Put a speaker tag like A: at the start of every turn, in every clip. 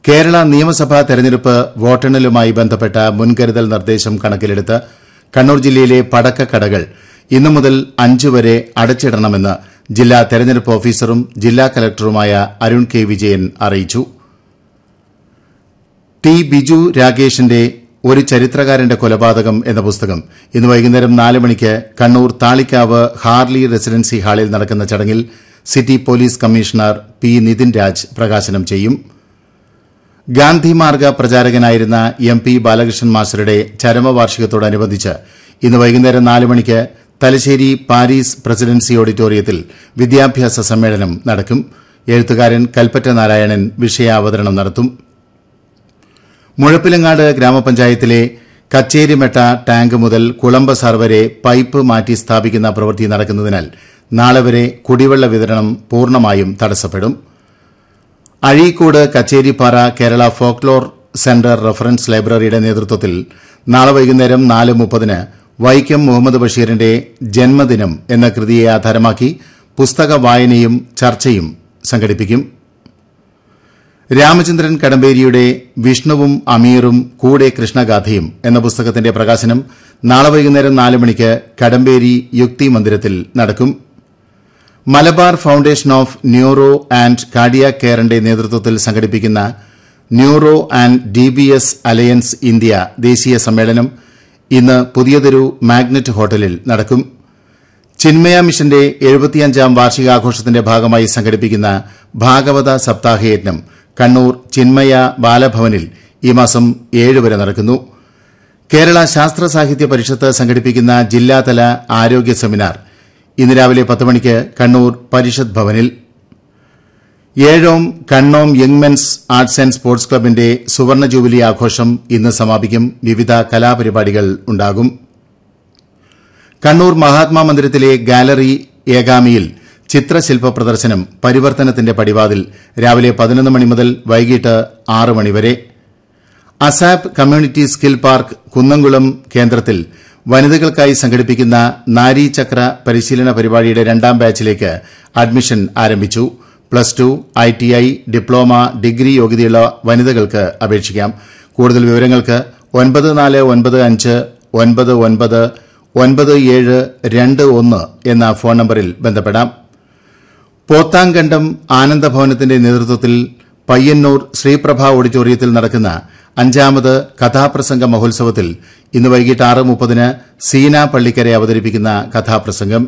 A: കേരള നിയമസഭാ തെരഞ്ഞെടുപ്പ് വോട്ടെണ്ണലുമായി ബന്ധപ്പെട്ട മുൻകരുതൽ നിർദ്ദേശം കണക്കിലെടുത്ത് കണ്ണൂർ ജില്ലയിലെ പടക്കക്കടകൾ ഇന്നു മുതൽ അഞ്ചു വരെ അടച്ചിടണമെന്ന് ജില്ലാ തെരഞ്ഞെടുപ്പ് ഓഫീസറും ജില്ലാ കലക്ടറുമായ അരുൺ കെ വിജയൻ അറിയിച്ചു ടി ബിജു രാഗേഷിന്റെ ഒരു ചരിത്രകാരന്റെ കൊലപാതകം എന്ന പുസ്തകം ഇന്ന് വൈകുന്നേരം നാല് മണിക്ക് കണ്ണൂർ താളിക്കാവ് ഹാർലി റെസിഡൻസി ഹാളിൽ നടക്കുന്ന ചടങ്ങിൽ city police commissioner P Nithin Raj പ്രകാശനം ചെയ്യും ഗാന്ധിമാർഗ പ്രചാരകനായിരുന്ന എം പി ബാലകൃഷ്ണൻ മാസ്റ്ററുടെ ചരമവാർഷികത്തോടനുബന്ധിച്ച് ഇന്ന് വൈകുന്നേരം നാല് മണിക്ക് തലശ്ശേരി പാരീസ് പ്രസിഡൻസി ഓഡിറ്റോറിയത്തിൽ വിദ്യാഭ്യാസ സമ്മേളനം നടക്കും എഴുത്തുകാരൻ കൽപ്പറ്റ നാരായണൻ വിഷയാവതരണം നടത്തും മുഴപ്പിലങ്ങാട് ഗ്രാമപഞ്ചായത്തിലെ കച്ചേരിമെട്ട ടാങ്ക് മുതൽ കുളമ്പസാർ വരെ പൈപ്പ് മാറ്റി സ്ഥാപിക്കുന്ന പ്രവൃത്തി നടക്കുന്നതിനാൽ നാളെ വരെ കുടിവെള്ള വിതരണം പൂർണ്ണമായും തടസ്സപ്പെടും Azhikode Kacheripara Kerala folklore centre reference ലൈബ്രറിയുടെ നേതൃത്വത്തിൽ നാളെ വൈകുന്നേരം നാല് മുപ്പതിന് വൈക്കം മുഹമ്മദ് ബഷീറിന്റെ ജന്മദിനം എന്ന കൃതിയെ ആധാരമാക്കി പുസ്തക വായനയും ചർച്ചയും സംഘടിപ്പിക്കും രാമചന്ദ്രൻ കടമ്പേരിയുടെ വിഷ്ണുവും അമീറും കൂടെ കൃഷ്ണഗാഥയും എന്ന പുസ്തകത്തിന്റെ പ്രകാശനം നാളെ വൈകുന്നേരം നാല് മണിക്ക് കടമ്പേരി യുക്തി മന്ദിരത്തിൽ നടക്കും Malabar foundation of neuro and cardiac കെയറിന്റെ നേതൃത്വത്തിൽ സംഘടിപ്പിക്കുന്ന neuro and D B S alliance India ദേശീയ സമ്മേളനം ഇന്ന് പുതിയതൊരു മാഗ്നറ്റ് ഹോട്ടലിൽ നടക്കും ചിന്മയ മിഷന്റെ എഴുപത്തിയഞ്ചാം വാർഷികാഘോഷത്തിന്റെ ഭാഗമായി സംഘടിപ്പിക്കുന്ന ഭാഗവത സപ്താഹയജ്ഞം കണ്ണൂർ ചിന്മയ ബാലഭവനിൽ ഈ മാസം ഏഴ് വരെ നടക്കുന്നു കേരള ശാസ്ത്ര സാഹിത്യ പരിഷത്ത് സംഘടിപ്പിക്കുന്ന ജില്ലാതല ആരോഗ്യ സെമിനാർ ഇന്ന് രാവിലെ പത്ത് മണിക്ക് കണ്ണൂർ പരിഷത്ത് ഭവനിൽ Ezhome Kannom young men's arts and sports ക്ലബിന്റെ സുവർണ ജൂബിലി ആഘോഷം ഇന്ന് സമാപിക്കും വിവിധ കലാപരിപാടികൾ ഉണ്ടാകും കണ്ണൂർ മഹാത്മാ മന്ദിരത്തിലെ ഗാലറി ഏകാമിയിൽ ചിത്രശില്പ പ്രദർശനം പരിവർത്തനത്തിന്റെ പടിവാതിൽ രാവിലെ പതിനൊന്ന് മണി മുതൽ വൈകിട്ട് ആറ് മണിവരെ ASAP community skill park Kunnamkulam കേന്ദ്രത്തിൽ വനിതകൾക്കായി സംഘടിപ്പിക്കുന്ന നാരീചക്ര പരിശീലന പരിപാടിയുടെ രണ്ടാം ബാച്ചിലേക്ക് അഡ്മിഷൻ ആരംഭിച്ചു plus two I T I diploma degree യോഗ്യതയുള്ള വനിതകൾക്ക് അപേക്ഷിക്കാം കൂടുതൽ വിവരങ്ങൾക്ക് ഒൻപത് നാല് ഒൻപത് അഞ്ച് ഒൻപത് ഒൻപത് ഒൻപത് ഏഴ് രണ്ട് ഒന്ന് എന്ന ഫോൺ നമ്പറിൽ ബന്ധപ്പെടാം പോത്താങ്കണ്ടം ആനന്ദഭവനത്തിന്റെ നേതൃത്വത്തിൽ പയ്യന്നൂർ ശ്രീപ്രഭ ഓഡിറ്റോറിയത്തിൽ നടക്കുന്ന അഞ്ചാമത് കഥാപ്രസംഗ മഹോത്സവത്തിൽ ഇന്ന് വൈകിട്ട് ആറ് മുപ്പതിന് സീന പള്ളിക്കരെ അവതരിപ്പിക്കുന്ന കഥാപ്രസംഗം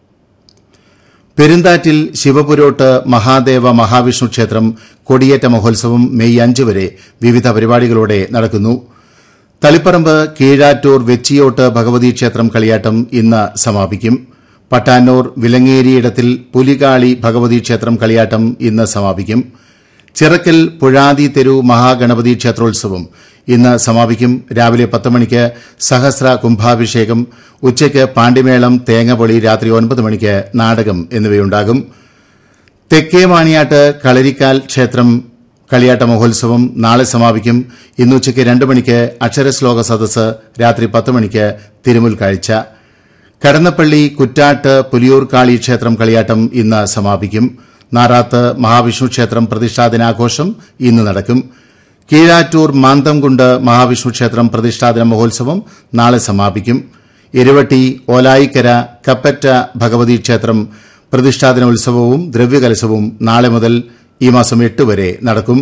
A: പെരുന്താറ്റിൽ ശിവപുരോട്ട് മഹാദേവ മഹാവിഷ്ണു ക്ഷേത്രം കൊടിയേറ്റ മഹോത്സവം മെയ് അഞ്ച് വരെ വിവിധ പരിപാടികളോടെ നടക്കുന്നു തളിപ്പറമ്പ് കീഴാറ്റൂർ വെച്ചിയോട്ട് ഭഗവതി ക്ഷേത്രം കളിയാട്ടം ഇന്ന് സമാപിക്കും പട്ടാന്നൂർ വിലങ്ങേരിയിടത്തിൽ പുലികാളി ഭഗവതി ക്ഷേത്രം കളിയാട്ടം ഇന്ന് സമാപിക്കും ചിറക്കൽ പുഴാതി തെരു മഹാഗണപതി ക്ഷേത്രോത്സവം ഇന്ന് സമാപിക്കും രാവിലെ പത്ത് മണിക്ക് സഹസ്ര കുംഭാഭിഷേകം ഉച്ചയ്ക്ക് പാണ്ടിമേളം തേങ്ങപൊളി രാത്രി ഒൻപത് മണിക്ക് നാടകം എന്നിവയുണ്ടാകും തെക്കേ വാണിയാട്ട് കളരിക്കാൽ ക്ഷേത്രം കളിയാട്ട മഹോത്സവം നാളെ സമാപിക്കും ഇന്ന് ഉച്ചയ്ക്ക് രണ്ട് മണിക്ക് അക്ഷരശ്ലോക സദസ്സ് രാത്രി പത്ത് മണിക്ക് തിരുമുൽ കാഴ്ച കടന്നപ്പള്ളി കുറ്റാട്ട് പുലിയൂർക്കാളി ക്ഷേത്രം കളിയാട്ടം ഇന്ന് സമാപിക്കും നാറാത്ത് മഹാവിഷ്ണു ക്ഷേത്രം പ്രതിഷ്ഠാദിനാഘോഷം ഇന്ന് നടക്കും കീഴാറ്റൂർ മാന്തംകുണ്ട് മഹാവിഷ്ണു ക്ഷേത്രം പ്രതിഷ്ഠാദിന മഹോത്സവം നാളെ സമാപിക്കും എരുവട്ടി ഓലായിക്കര കപ്പറ്റ ഭഗവതി ക്ഷേത്രം പ്രതിഷ്ഠാദിന ഉത്സവവും ദ്രവ്യകലശവും നാളെ മുതൽ ഈ മാസം എട്ട് വരെ നടക്കും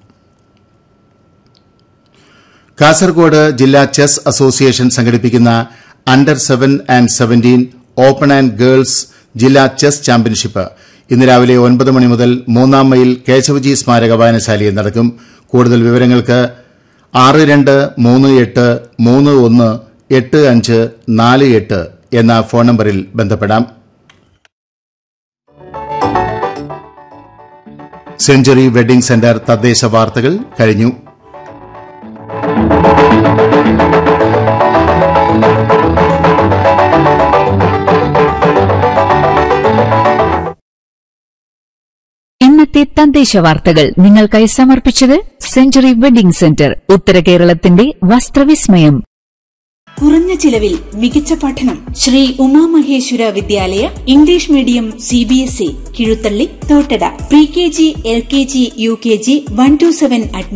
A: കാസർഗോഡ് ജില്ലാ ചെസ് അസോസിയേഷൻ സംഘടിപ്പിക്കുന്ന under seven and seventeen open and girls ജില്ലാ ചെസ് ചാമ്പ്യൻഷിപ്പ് ഇന്ന് രാവിലെ ഒൻപത് മണി മുതൽ മൂന്നാം മൈൽ കേശവജി സ്മാരക വായനശാലയിൽ നടക്കും കൂടുതൽ വിവരങ്ങൾക്ക് ആറ് രണ്ട് മൂന്ന് എട്ട് മൂന്ന് ഒന്ന് എട്ട് അഞ്ച് നാല് എട്ട് എന്ന ഫോൺ നമ്പറിൽ ബന്ധപ്പെടാം സെഞ്ചുറി വെഡിംഗ് സെന്റർ തദ്ദേശ വാർത്തകൾ കഴിഞ്ഞു
B: ഇന്നത്തെ തദ്ദേശ വാർത്തകൾ നിങ്ങൾക്കായി സമർപ്പിച്ചത് സെഞ്ചുറി വെഡിംഗ് സെന്റർ ഉത്തര കേരളത്തിന്റെ വസ്ത്രവിസ്മയം
C: കുറഞ്ഞ ചിലവിൽ മികച്ച പഠനം Shri Umamaheswara Vidyalaya English medium C B S E Kizhuthalli Thottada pre K G L K G U K G one two seven